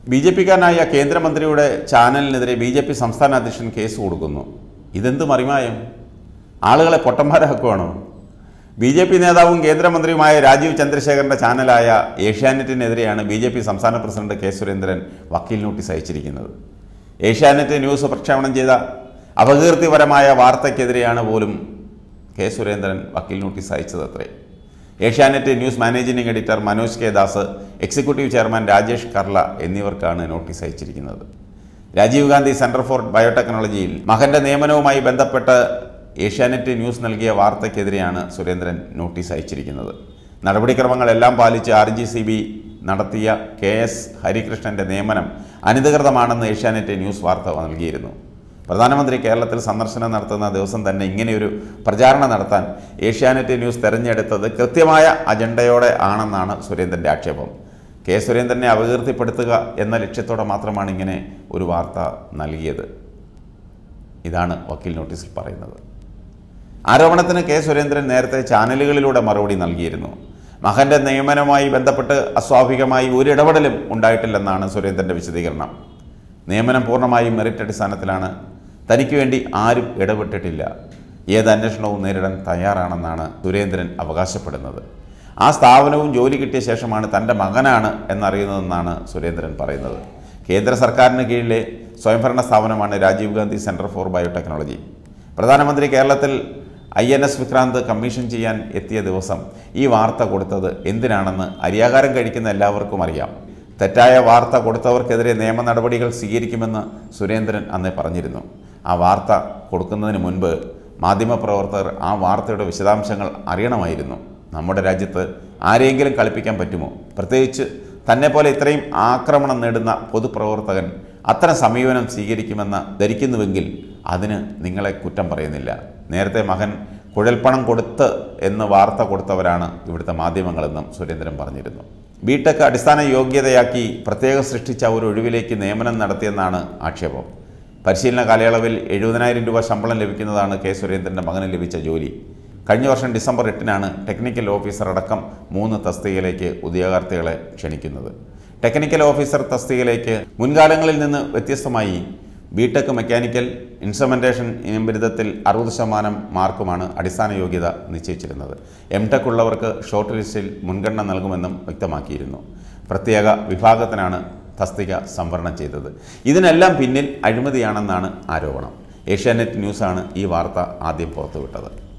B J പിക്കാരനായ കേന്ദ്രമന്ത്രിയുടെ ചാനലിനെതിരെ ബി ജെ പി സംസ്ഥാന അധ്യക്ഷൻ കേസ് കൊടുക്കുന്നു ഇതെന്ത് മറിമായം ആളുകളെ പൊട്ടന്മാരാക്കുവാണോ ബി ജെ പി നേതാവും കേന്ദ്രമന്ത്രിയുമായ രാജീവ് ചന്ദ്രശേഖരൻ്റെ ചാനലായ ഏഷ്യാനെറ്റിനെതിരെയാണ് ബി ജെ പി സംസ്ഥാന പ്രസിഡന്റ് കെ സുരേന്ദ്രൻ വക്കീൽ നോട്ടീസ് അയച്ചിരിക്കുന്നത് ഏഷ്യാനെറ്റ് ന്യൂസ് പ്രക്ഷേപണം ചെയ്ത അപകീർത്തിപരമായ വാർത്തയ്ക്കെതിരെയാണ് പോലും കെ സുരേന്ദ്രൻ വക്കീൽ നോട്ടീസ് അയച്ചതത്രേ Asianet news managing editor Manoj K Das executive chairman Rajesh Karla എന്നിവർക്കാണ് നോട്ടീസ് അയച്ചിരിക്കുന്നത് രാജീവ് ഗാന്ധി സെന്റർ ഫോർ ബയോടെക്നോളജിയിൽ മകന്റെ നിയമനവുമായി ബന്ധപ്പെട്ട് ഏഷ്യാനെറ്റ് ന്യൂസ് നൽകിയ വാർത്തയ്ക്കെതിരെയാണ് സുരേന്ദ്രൻ നോട്ടീസ് അയച്ചിരിക്കുന്നത് നടപടിക്രമങ്ങളെല്ലാം പാലിച്ച് ആർ ജി സി ബി നടത്തിയ കെ എസ് ഹരികൃഷ്ണന്റെ നിയമനം അനധികൃതമാണെന്ന് ഏഷ്യാനെറ്റ് ന്യൂസ് വാർത്ത നൽകിയിരുന്നു പ്രധാനമന്ത്രി കേരളത്തിൽ സന്ദർശനം നടത്തുന്ന ദിവസം തന്നെ ഇങ്ങനെയൊരു പ്രചാരണം നടത്താൻ ഏഷ്യാനെറ്റ് ന്യൂസ് തെരഞ്ഞെടുത്തത് കൃത്യമായ അജണ്ടയോടെ ആണെന്നാണ് സുരേന്ദ്രൻ്റെ ആക്ഷേപം കെ സുരേന്ദ്രനെ അപകീർത്തിപ്പെടുത്തുക എന്ന ലക്ഷ്യത്തോടെ മാത്രമാണ് ഇങ്ങനെ ഒരു വാർത്ത നൽകിയത് ഇതാണ് വക്കീൽ നോട്ടീസിൽ പറയുന്നത് ആരോപണത്തിന് കെ സുരേന്ദ്രൻ നേരത്തെ ചാനലുകളിലൂടെ മറുപടി നൽകിയിരുന്നു മകന്റെ നിയമനവുമായി ബന്ധപ്പെട്ട് അസ്വാഭാവികമായി ഒരു ഇടപെടലും ഉണ്ടായിട്ടില്ലെന്നാണ് സുരേന്ദ്രൻ്റെ വിശദീകരണം നിയമനം പൂർണ്ണമായും മെറിറ്റ് അടിസ്ഥാനത്തിലാണ് തനിക്ക് വേണ്ടി ആരും ഇടപെട്ടിട്ടില്ല ഏത് അന്വേഷണവും നേരിടാൻ തയ്യാറാണെന്നാണ് സുരേന്ദ്രൻ അവകാശപ്പെടുന്നത് ആ സ്ഥാപനവും ജോലി കിട്ടിയ ശേഷമാണ് തൻ്റെ മകനാണ് എന്നറിയുന്നതെന്നാണ് സുരേന്ദ്രൻ പറയുന്നത് കേന്ദ്ര സർക്കാരിന് കീഴിലെ സ്വയംഭരണ സ്ഥാപനമാണ് Rajeev Gandhi centre for biotechnology പ്രധാനമന്ത്രി കേരളത്തിൽ I N S Vikrant commission ചെയ്യാൻ എത്തിയ ദിവസം ഈ വാർത്ത കൊടുത്തത് എന്തിനാണെന്ന് അരിയാകാരം കഴിക്കുന്ന എല്ലാവർക്കും അറിയാം തെറ്റായ വാർത്ത കൊടുത്തവർക്കെതിരെ നിയമ നടപടികൾ സ്വീകരിക്കുമെന്ന് സുരേന്ദ്രൻ അന്ന് പറഞ്ഞിരുന്നു ആ വാർത്ത കൊടുക്കുന്നതിന് മുൻപ് മാധ്യമപ്രവർത്തകർ ആ വാർത്തയുടെ വിശദാംശങ്ങൾ അറിയണമായിരുന്നു നമ്മുടെ രാജ്യത്ത് ആരെയെങ്കിലും കളിപ്പിക്കാൻ പറ്റുമോ പ്രത്യേകിച്ച് തന്നെപ്പോലെ ഇത്രയും ആക്രമണം നേടുന്ന പൊതുപ്രവർത്തകൻ അത്തരം സമീപനം സ്വീകരിക്കുമെന്ന് ധരിക്കുന്നുവെങ്കിൽ അതിന് നിങ്ങളെ കുറ്റം പറയുന്നില്ല നേരത്തെ മകൻ കുഴൽപ്പണം കൊടുത്ത് എന്ന് വാർത്ത കൊടുത്തവരാണ് ഇവിടുത്തെ മാധ്യമങ്ങളെന്നും സുരേന്ദ്രൻ പറഞ്ഞിരുന്നു ബിടെക് അടിസ്ഥാന യോഗ്യതയാക്കി പ്രത്യേകം സൃഷ്ടിച്ച ഒരു ഒഴിവിലേക്ക് നിയമനം നടത്തിയെന്നാണ് ആക്ഷേപം പരിശീലന കാലയളവിൽ എഴുപതിനായിരം രൂപ ശമ്പളം ലഭിക്കുന്നതാണ് കെ സുരേന്ദ്രൻ്റെ മകന് ലഭിച്ച ജോലി കഴിഞ്ഞ വർഷം ഡിസംബർ എട്ടിനാണ് ടെക്നിക്കൽ ഓഫീസർ അടക്കം മൂന്ന് തസ്തികയിലേക്ക് ഉദ്യോഗാർത്ഥികളെ ക്ഷണിക്കുന്നത് ടെക്നിക്കൽ ഓഫീസർ തസ്തികയിലേക്ക് മുൻകാലങ്ങളിൽ നിന്ന് വ്യത്യസ്തമായി ബിടെക് മെക്കാനിക്കൽ ഇൻസ്ട്രുമെൻറ്റേഷൻ ഇനം ബിരുദത്തിൽ അറുപത് ശതമാനം മാർക്കുമാണ് അടിസ്ഥാന യോഗ്യത നിശ്ചയിച്ചിരുന്നത് എം ടെക് ഉള്ളവർക്ക് ഷോർട്ട് ലിസ്റ്റിൽ മുൻഗണന നൽകുമെന്നും വ്യക്തമാക്കിയിരുന്നു പ്രത്യേക വിഭാഗത്തിനാണ് തസ്തിക സംവരണം ചെയ്തത് ഇതിനെല്ലാം പിന്നിൽ അഴിമതിയാണെന്നാണ് ആരോപണം ഏഷ്യാനെറ്റ് ന്യൂസാണ് ഈ വാർത്ത ആദ്യം പുറത്തുവിട്ടത്